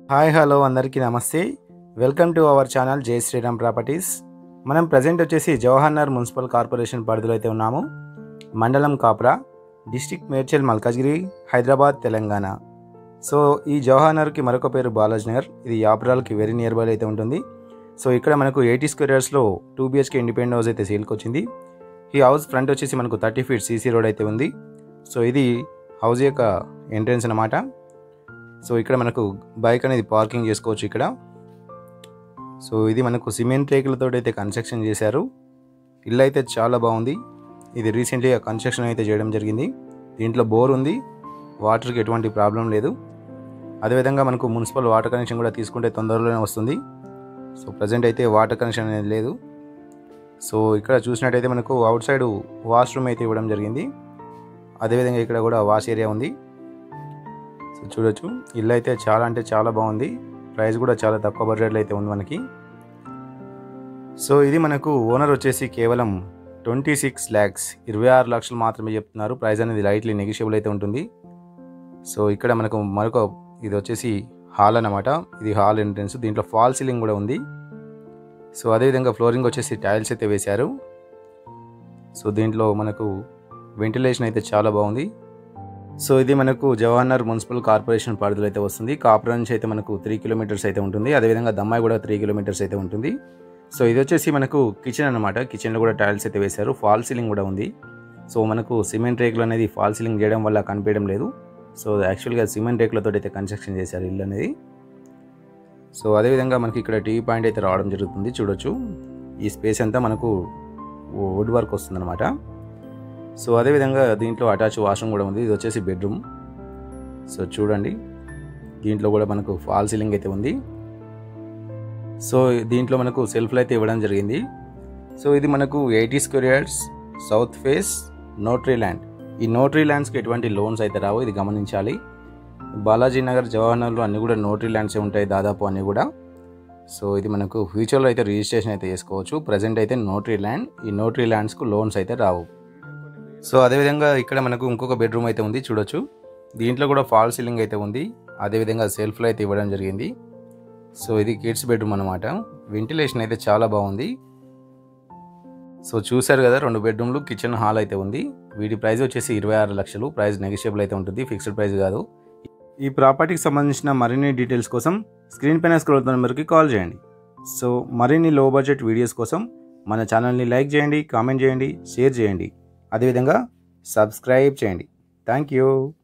hi hello అందరికీ నమస్తే welcome to our channel జై శ్రీరామ్ ప్రాపర్టీస్ మనం ప్రజెంట్ వచ్చేసి జవహర్నగర్ మున్సిపల్ కార్పొరేషన్ పరిధిలో అయితే ఉన్నాము మండలం కాప్రా డిస్టిక్ మేడ్చల్ మల్కాజ్గిరి హైదరాబాద్ తెలంగాణ సో ఈ జవహర్నగర్కి మరొక పేరు బాలాజ్ నగర్ ఇది యాప్రాల్కి వెరీ నియర్ బై అయితే ఉంటుంది సో ఇక్కడ మనకు ఎయిటీ స్క్వేర్ ఇయర్స్లో టూ బిహెచ్కే ఇండిపెండెంట్ హౌస్ అయితే సేల్కి వచ్చింది ఈ హౌస్ ఫ్రంట్ వచ్చేసి మనకు థర్టీ ఫీట్ సీసీ రోడ్ అయితే ఉంది సో ఇది హౌస్ యొక్క ఎంట్రన్స్ అన్నమాట సో ఇక్కడ మనకు బైక్ అనేది పార్కింగ్ చేసుకోవచ్చు ఇక్కడ సో ఇది మనకు సిమెంట్ రేకులతో అయితే కన్స్ట్రక్షన్ చేశారు ఇల్లు అయితే చాలా బాగుంది ఇది రీసెంట్గా కన్స్ట్రక్షన్ అయితే చేయడం జరిగింది దీంట్లో బోర్ ఉంది వాటర్కి ఎటువంటి ప్రాబ్లం లేదు అదేవిధంగా మనకు మున్సిపల్ వాటర్ కనెక్షన్ కూడా తీసుకుంటే తొందరలోనే వస్తుంది సో ప్రజెంట్ అయితే వాటర్ కనెక్షన్ అనేది లేదు సో ఇక్కడ చూసినట్టయితే మనకు అవుట్ సైడ్ వాష్రూమ్ అయితే ఇవ్వడం జరిగింది అదేవిధంగా ఇక్కడ కూడా వాష్ ఏరియా ఉంది సో చూడొచ్చు ఇల్లు అయితే చాలా అంటే చాలా బాగుంది ప్రైస్ కూడా చాలా తక్కువ బడ్జెట్లో అయితే ఉంది మనకి సో ఇది మనకు ఓనర్ వచ్చేసి కేవలం ట్వంటీ సిక్స్ ల్యాక్స్ ఇరవై ఆరు లక్షలు మాత్రమే చెప్తున్నారు ప్రైస్ అనేది లైట్లీ నెగిషియబుల్ అయితే ఉంటుంది సో ఇక్కడ మనకు మరొక ఇది వచ్చేసి హాల్ అన్నమాట ఇది హాల్ ఎంట్రన్స్ దీంట్లో ఫాల్ సీలింగ్ కూడా ఉంది సో అదేవిధంగా ఫ్లోరింగ్ వచ్చేసి టైల్స్ అయితే వేశారు సో దీంట్లో మనకు వెంటిలేషన్ అయితే చాలా బాగుంది సో ఇది మనకు జవహర్నగర్ మున్సిపల్ కార్పొరేషన్ పరిధిలో అయితే వస్తుంది కాపురం నుంచి అయితే మనకు త్రీ కిలోమీటర్స్ అయితే ఉంటుంది అదేవిధంగా దమ్మాయి కూడా త్రీ కిలోమీటర్స్ అయితే ఉంటుంది సో ఇది వచ్చేసి మనకు కిచెన్ అనమాట కిచెన్లో కూడా టైల్స్ అయితే వేశారు ఫాల్ సీలింగ్ కూడా ఉంది సో మనకు సిమెంట్ రేకులు అనేది ఫాల్ సీలింగ్ చేయడం వల్ల కనిపించడం లేదు సో యాక్చువల్గా సిమెంట్ రేకులతో అయితే కన్స్ట్రక్షన్ చేశారు ఇల్లు అనేది సో అదేవిధంగా మనకి ఇక్కడ టీవీ పాయింట్ అయితే రావడం జరుగుతుంది చూడొచ్చు ఈ స్పేస్ అంతా మనకు వుడ్ వర్క్ వస్తుందన్నమాట సో అదేవిధంగా దీంట్లో అటాచ్ వాష్రూమ్ కూడా ఉంది ఇది వచ్చేసి బెడ్రూమ్ సో చూడండి దీంట్లో కూడా మనకు ఫాల్ సీలింగ్ అయితే ఉంది సో దీంట్లో మనకు సెల్ఫ్లు అయితే ఇవ్వడం జరిగింది సో ఇది మనకు eighty square yards south face notary land ఈ నోటరీ ల్యాండ్స్కి ఎటువంటి లోన్స్ అయితే రావు ఇది గమనించాలి బాలాజీ నగర్ జవహర్నగర్లో అన్ని కూడా నోటరీ ల్యాండ్సే ఉంటాయి దాదాపు అన్నీ కూడా సో ఇది మనకు ఫ్యూచర్లో అయితే రిజిస్ట్రేషన్ అయితే చేసుకోవచ్చు ప్రజెంట్ అయితే నోటరీ ల్యాండ్ ఈ నోటరీ ల్యాండ్స్కు లోన్స్ అయితే రావు సో అదేవిధంగా ఇక్కడ మనకు ఇంకొక బెడ్రూమ్ అయితే ఉంది చూడొచ్చు దీంట్లో కూడా ఫాల్ సీలింగ్ అయితే ఉంది అదేవిధంగా సెల్ఫ్లో అయితే ఇవ్వడం జరిగింది సో ఇది కిడ్స్ బెడ్రూమ్ అనమాట వెంటిలేషన్ అయితే చాలా బాగుంది సో చూశారు కదా రెండు బెడ్రూమ్లు కిచెన్ హాల్ అయితే ఉంది వీటి ప్రైస్ వచ్చేసి ఇరవై ఆరు లక్షలు ప్రైస్ నెగిషియబుల్ అయితే ఉంటుంది ఫిక్స్డ్ ప్రైస్ కాదు ఈ ప్రాపర్టీకి సంబంధించిన మరిన్ని డీటెయిల్స్ కోసం స్క్రీన్ పైన స్క్రోల్ నెంబర్కి కాల్ చేయండి సో మరిన్ని లో బడ్జెట్ వీడియోస్ కోసం మన ఛానల్ని లైక్ చేయండి కామెంట్ చేయండి షేర్ చేయండి అదేవిధంగా సబ్స్క్రైబ్ చేయండి థ్యాంక్ యూ